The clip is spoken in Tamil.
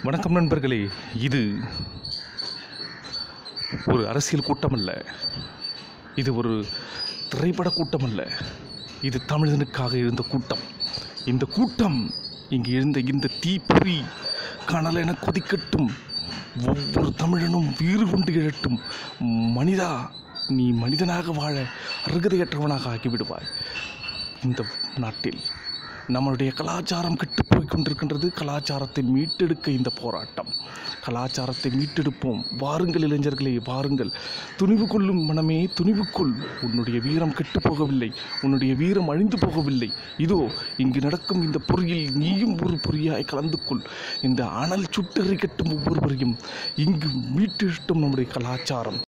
வணக்கம் நண்பர்களே இது ஒரு அரசியல் கூட்டம் அல்ல இது ஒரு திரைப்பட கூட்டம் அல்ல இது தமிழனுக்காக இருந்த கூட்டம் இந்த கூட்டம் இங்கு இருந்த இந்த தீப்பொறி கனலென கொதிக்கட்டும் ஒவ்வொரு தமிழனும் வீறு கொண்டு எழட்டும் மனிதா நீ மனிதனாக வாழ அருகதையற்றவனாக ஆகிவிடுவாய் இந்த நாட்டில் நம்மளுடைய கலாச்சாரம் கெட்டுப்போய் கொண்டிருக்கின்றது கலாச்சாரத்தை மீட்டெடுக்க இந்த போராட்டம் கலாச்சாரத்தை மீட்டெடுப்போம் வாருங்கள் இளைஞர்களே வாருங்கள் துணிவு கொள்ளும் மனமே துணிவு கொள் உன்னுடைய வீரம் கெட்டுப் போகவில்லை உன்னுடைய வீரம் அழிந்து போகவில்லை இதோ இங்கு நடக்கும் இந்த பொறியில் நீயும் ஒரு பொறியாய் கலந்து கொள் இந்த அனல் சுட்டெறி கட்டும் ஒவ்வொருவரையும் இங்கு மீட்டெடுட்டும் நம்முடைய கலாச்சாரம்